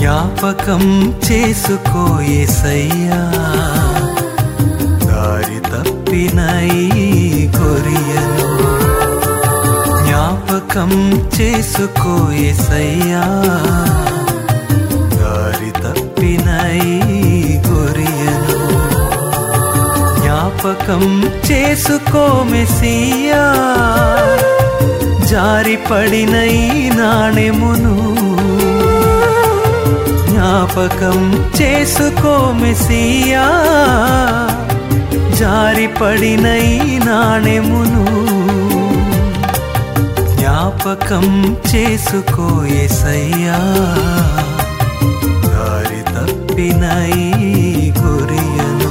జ్ఞాపకం చేసుకో ఏసయ్యా దారి తప్పిన ఈ కొరియను జ్ఞాపకం చేసుకో ఏసయ్యా దారి తప్పిన ఈ కొరియను జ్ఞాపకం చేసుకో మెస్సియా జారిపడిన ఈ నాణెమును జ్ఞాపకం చేసుకో మెస్సియా జారిపడిన ఈ నాణెమును జ్ఞాపకం చేసుకో ఎసయ్యా దారి తప్పిన ఈ గురియను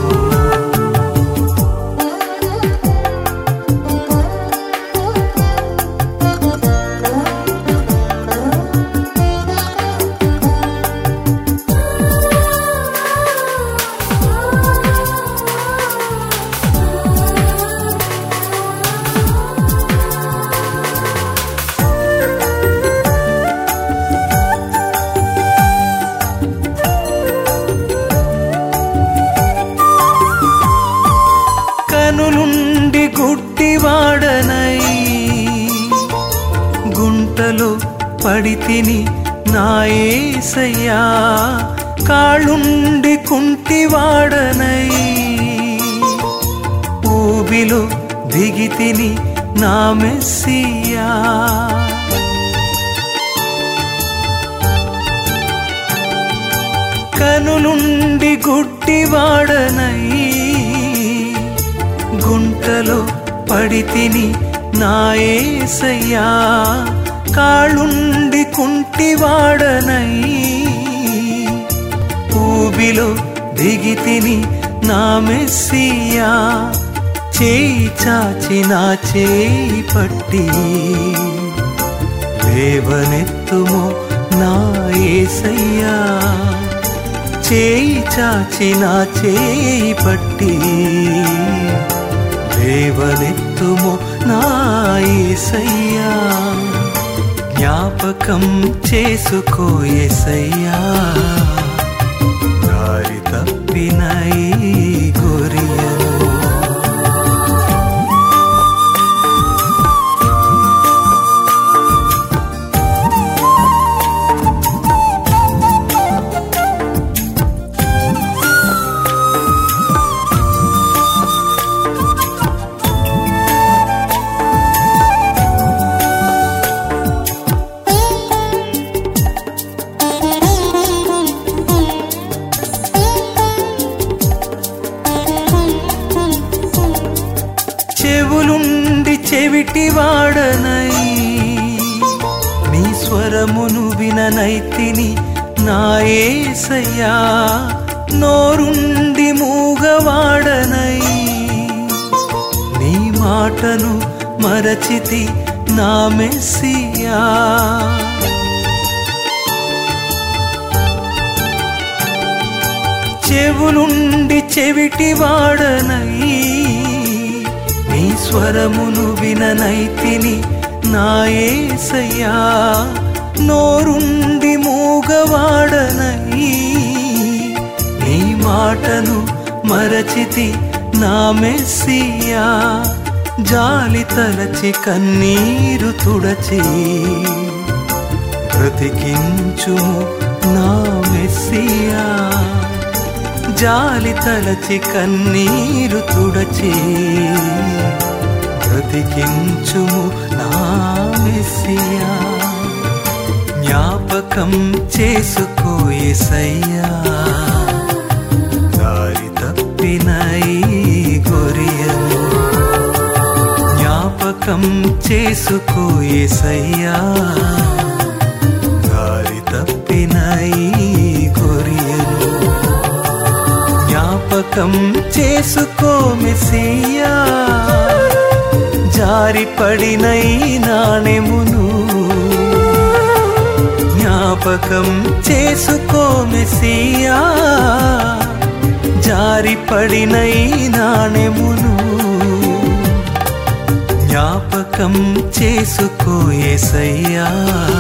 కనులుండి గుడ్డివాడనై గుంటలో పడితిని నాయసయ్యా కాళ్ళుండి కుంటివాడనై ఊబిలో దిగితిని నా మెస్సియా కనులుండి గుడ్డివాడనై గుంటలో పడితిని నాయసయ్యా కాళ్ళుండి కుంటివాడనై ఊబిలో దిగితిని నా మెస్సియా చేయి చాచి నా చేయి పట్టి లేవనెత్తుమో నా ఏసయ్యా చేయి చాచి నా చేయి పట్టి దేవనెత్తుము నా ఏసయ్యా జ్ఞాపకం చేసుకో ఏసయ్యా దారి తప్పిన ఈ గొరియను చెవులుండి చెవిటి వాడనై నీ స్వరమును విననైతిని నా ఏసయ్యా నోరుండి మూగవాడనై నీ మాటను మరచితి నా మెస్సియా చెవులుండి చెవిటి వాడనై నీ స్వరమును విననైతిని నా ఏసయ్యా నోరుండి మూగవాడనై నీ మాటను మరచితి నా మెస్సియా జాలి తలచి కన్నీరు తుడచి బ్రతికించుము నా మెస్సియా జాలి తలచి కన్నీరు తుడచి బ్రతికించుము నా మెస్సియా జ్ఞాపకం చేసుకో ఏసయ్యా దారి తప్పిన ఈ గొరియను జ్ఞాపకం చేసుకో ఏసయ్యా దారి తప్పిన ఈ గొరియను జ్ఞాపకం చేసుకో మెస్సియా జారిపడిన ఈ నాణెమును జ్ఞాపకం చేసుకో మెస్సియా జారిపడిన ఈ నాణెమును జ్ఞాపకం చేసుకో ఏసయ్యా